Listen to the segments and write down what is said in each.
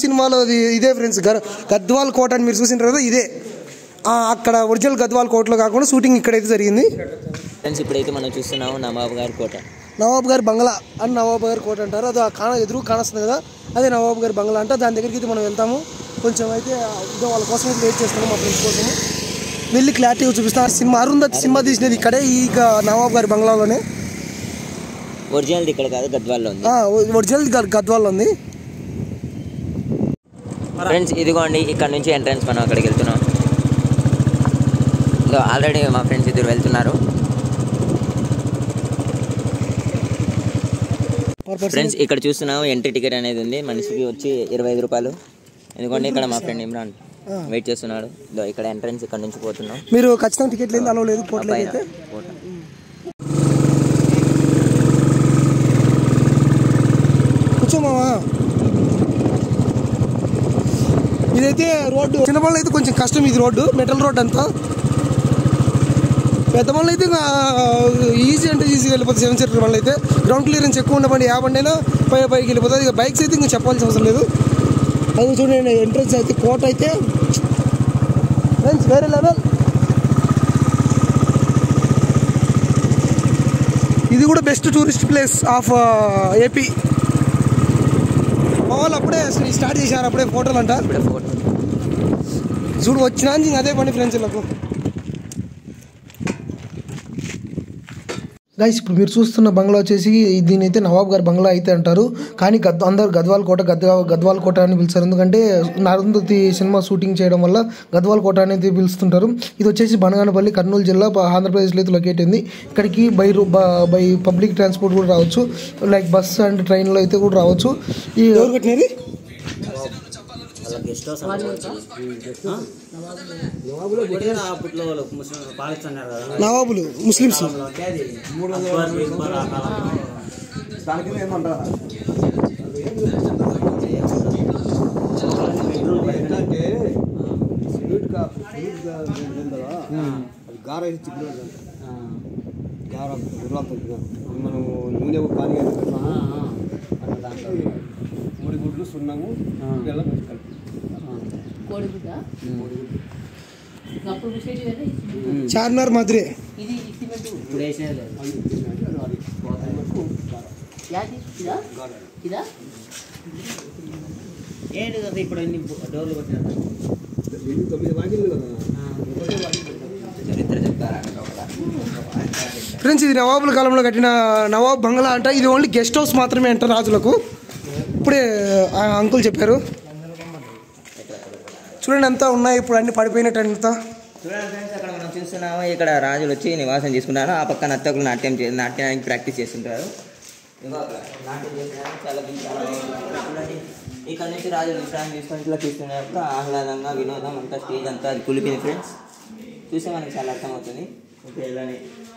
సినిమాలో అది ఇదే ఫ్రెండ్స్ గర్ గద్వాల్ కోట అని మీరు చూసిన తర్వాత ఇదే ఆ, అక్కడ ఒరిజినల్ గద్వాల్ కోటలో కాకుండా షూటింగ్ ఇక్కడైతే జరిగింది ఫ్రెండ్స్ ఇప్పుడైతే మనం చూస్తున్నాము నవాబు గారి కోట నవాబ్ గారి బంగ్లా అని నవాబ్ గారి కోట అంటారు అది ఆ కాన ఎదురు కానొస్తుంది కదా అదే నవాబ్ గారి బంగ్లా అంటే దాని దగ్గరికి అయితే మనం వెళ్తాము కొంచెం అయితే ఇదో వాళ్ళ కోసం అయితే వెయిట్ చేస్తాము మా ఫ్రెండ్స్ కోసము వెళ్ళి క్లారిటీగా చూపిస్తాను సినిమా అరుంధతి సినిమా తీసినది ఇక్కడే ఈ గా- నవాబ్ గారి బంగ్లాలోనే ఒరిజినల్ ఇక్కడ కాదు గద్వాల్లో ఉంది ఆ, ఒరిజినల్ గ- గద్వాల్లో ఉంది ఫ్రెండ్స్ ఇదిగోండి ఇక్కడ నుంచి ఎంట్రన్స్ మనం అక్కడికి వెళ్తున్నాం ఇదో ఆల్రెడీ మా ఫ్రెండ్స్ ఇద్దరు వెళ్తున్నారు ఫ్రెండ్స్ ఇక్కడ చూస్తున్నాము ఎంట్రీ టికెట్ అనేది ఉంది మనిషికి వచ్చి ఇరవై ఐదు రూపాయలు ఎందుకంటే ఇక్కడ మా ఫ్రెండ్ ఇమ్రాన్ వెయిట్ చేస్తున్నాడు ఇదో ఇక్కడ ఎంట్రన్స్ ఇక్కడ నుంచి పోతున్నాం మీరు ఖచ్చితంగా టికెట్ లేదు అలవ్ లేదు పోట్లేదు పైన అయితే పోతాం. కూర్చోమావా ఇదైతే రోడ్డు చిన్న పనులు అయితే కొంచెం కష్టం ఇది రోడ్డు మెటల్ రోడ్ అంతా పెద్ద పనులు అయితే ఇంకా ఈజీ అంటే ఈజీగా వెళ్ళిపోతుంది సెవెన్ సీటర్ పనులు అయితే గ్రౌండ్ క్లియరెన్స్ ఎక్కువ ఉన్న బండి యా బండి అయినా పై పైకి వెళ్ళిపోతుంది ఇక బైక్స్ అయితే ఇంకా చెప్పాల్సిన అవసరం లేదు అది చూడండి ఎంట్రన్స్ అయితే కోట అయితే ఫ్రెండ్స్ వేరే లెవెల్ ఇది కూడా best tourist place of AP మా వాళ్ళు అప్పుడే అసలు స్టార్ట్ చేశారు అప్పుడే ఫోటోలు అంట ఇప్పుడే ఫోటో చూడు వచ్చినా ఇంక అదే పని ఫ్రెండ్స్ వీళ్ళకు గైస్ ఇప్పుడు మీరు చూస్తున్న బంగ్లా వచ్చేసి దీని అయితే నవాబ్ గారి బంగ్లా అయితే అంటారు కానీ గద్ అందరు గద్వాల్ కోట గద్ గద్వాల్ కోట అని పిలుస్తారు ఎందుకంటే నరుంధతి సినిమా షూటింగ్ చేయడం వల్ల గద్వాల్ కోట అనేది పిలుస్తుంటారు ఇది వచ్చేసి బనగానపల్లి కర్నూలు జిల్లా ప- ఆంధ్రప్రదేశ్లో అయితే లొకేట్ అయింది ఇక్కడికి బై రూ- బ- బై పబ్లిక్ ట్రాన్స్పోర్ట్ కూడా రావచ్చు లైక్ బస్ అండ్ ట్రైన్లో అయితే కూడా రావచ్చు ఈ ఎవరు కట్టినది అప్పట్లో ముస్లిం పాలిస్తున్నారు కదా నవాబులు ముస్లిమ్స్ మూడు దానికి ఏమంటారా ఏంటంటే స్వీట్ కా స్వీట్ గా ఉంటుంది కదా అది గార వేసి చిక్కుడు గార గుర్రాలు మనం నూనె పానీ మూడు గుడ్లు సున్నాము బెల్లం వేసి కలిపి కోడిగుడ్డ అప్పుడు విషయం కదా చార్మినార్ మాదిరే ఇది సిమెంట్ ఇప్పుడు వేసేది యాది ఇదా ఇదా ఏంటి కదా ఇప్పుడు ఎన్ని డోర్లు కొట్టినారు ఎన్ని తొమ్మిది వాకిళ్ళు కదా చరిత్ర చెప్తారా ఫ్రెండ్స్ ఇది నవాబుల కాలంలో కట్టిన నవాబ్ బంగ్లా అంట ఇది ఓన్లీ గెస్ట్ హౌస్ మాత్రమే అంట రాజులకు ఇప్పుడే ఆ అంకుల్ చెప్పారు చూడండి అంతా ఉన్నాయి ఇప్పుడు అన్ని పడిపోయినట్టు అంతా చూడండి ఫ్రెండ్స్ అక్కడ మనం చూస్తున్నాము ఇక్కడ రాజులు వచ్చి నివాసం చేసుకుంటారు ఆ పక్క నర్తకులు నాట్యం చే నాట్యానికి ప్రాక్టీస్ చేస్తుంటారు ఇదిగో అక్కడ నాట్యం చేస్తున్నారు చాలా చాలా చూడండి ఇక్కడ నుంచి రాజులు విశ్రాంతి తీసుకొని ఇట్లా తీసుకున్నప్పుడు ఆహ్లాదంగా వినోదం అంతా స్టేజ్ అంతా అది కులిపింది ఫ్రెండ్స్ చూస్తే మనకి చాలా అర్థమవుతుంది ఇంకా ఇలానే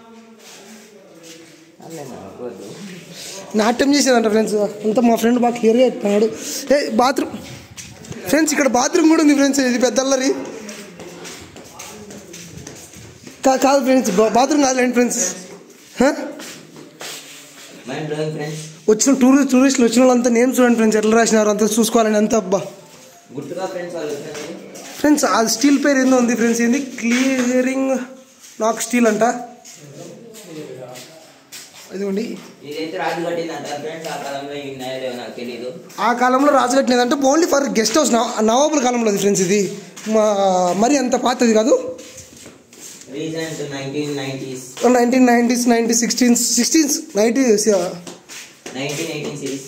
అట్లేనా? వద్దు. నాట్యం చేసేదంట ఫ్రెండ్స్ అంతా మా ఫ్రెండ్ బాగా క్లియర్గా చెప్తున్నాడు ఏ బాత్రూమ్ ఫ్రెండ్స్ ఇక్కడ బాత్రూమ్ కూడా ఉంది ఫ్రెండ్స్ ఇది పెద్ద అల్లరి కా- కాదు ఫ్రెండ్స్ బాత్రూమ్ కాదులేండి ఫ్రెండ్స్ హ? మైండ్ బ్లోయింగ్ ఫ్రెండ్స్ వచ్చిన టూరిస్ట్ టూరిస్టులు వచ్చిన వాళ్ళంతా నేమ్స్ చూడండి ఫ్రెండ్స్ ఎట్లా రాసినారు అంతా చూసుకోవాలని అంత అబ్బా గుర్తుగా ఫ్రెండ్స్ వాళ్ళు వచ్చినది ఫ్రెండ్స్ ఆ స్టీల్ పేరు ఏందో ఉంది ఫ్రెండ్స్ ఏంది క్లియరింగ్ నాక్ స్టీల్ అంట అదిగోండి ఇదైతే రాజు కట్టింది అంటారు ఫ్రెండ్స్ ఆ కాలంలో ఈ ఉన్నాయో నాకు తెలియదు ఆ కాలంలో రాజు కట్టినదంటే ఓన్లీ ఫర్ గెస్ట్ హౌస్ నవాబుల కాలంలో అది ఫ్రెండ్స్ ఇది మా- మరి అంత పాతది కాదు recent nineteen nineties nineteen nineties ninety sixteen sixteens nineties nineteen eighteen series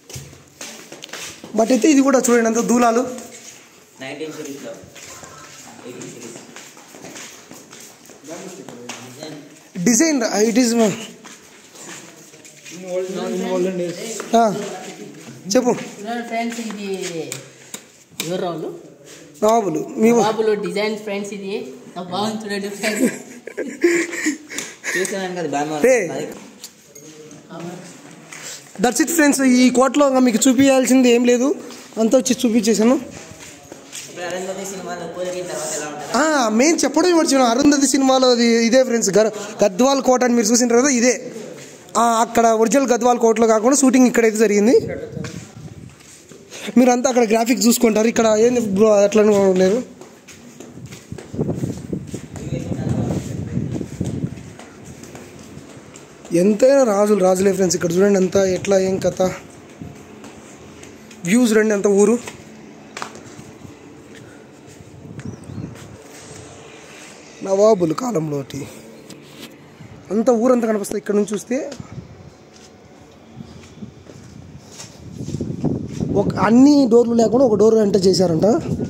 but అయితే ఇది కూడా చూడండి అంత దూలాలు నైన్టీన్ సిరీస్లో eighteen series design it is చెప్పు ఫ్రెండ్స్ ఇది ఎవరు వాళ్ళు నవాబులు మీ బాబులో డిజైన్ ఫ్రెండ్స్ ఇది ఎంత బాగుంది చూడండి ఫ్రెండ్స్ చూసాను కదా బాగా Hey. దట్స్ ఇట్ ఫ్రెండ్స్ ఈ కోట్లో ఇంకా మీకు చూపించాల్సింది ఏం లేదు అంతా వచ్చి చూపించేశాను ఇప్పుడు అరుంధతి సినిమాలో పూజకి తర్వాత ఎలా ఉంటుంది మెయిన్ చెప్పడం మర్చిపోయాను అరుంధతి సినిమాలో అది ఇదే ఫ్రెండ్స్ గర్ గద్వాల్ కోట అని మీరు చూసిన తర్వాత ఇదే ఆ, అక్కడ ఒరిజినల్ గద్వాల్ కోటలో కాకుండా షూటింగ్ ఇక్కడైతే జరిగింది మీరంతా అక్కడ గ్రాఫిక్స్ చూసుకుంటారు ఇక్కడ ఏంది బ్రో అట్లా లేదు ఎంతైనా రాజులు రాజులే ఫ్రెండ్స్ ఇక్కడ చూడండి ఎంత ఎట్లా ఏం కథ వ్యూస్ రండి ఎంత ఊరు నవాబులు కాలంలోటి అంత ఊరంతా కనిపిస్తుంది ఇక్కడ నుంచి చూస్తే ఒక అన్ని డోర్లు లేకుండా ఒక డోర్ ఎంటర్ చేశారంట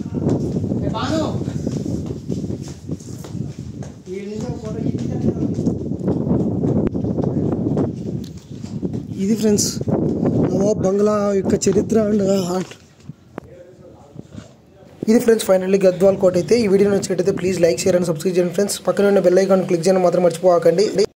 ఇది ఫ్రెండ్స్ నవాబ్ బంగ్లా యొక్క చరిత్ర అండ్ ఆర్ట్ ఇది ఫ్రెండ్స్ ఫైనల్లీ గద్వాల్ కోట అయితే ఈ వీడియో నచ్చినట్టయితే please like share and subscribe చేయండి ఫ్రెండ్స్ పక్కన ఉన్న బెల్ ఐకాన్ క్లిక్ చేయడం మాత్రం మర్చిపోకండి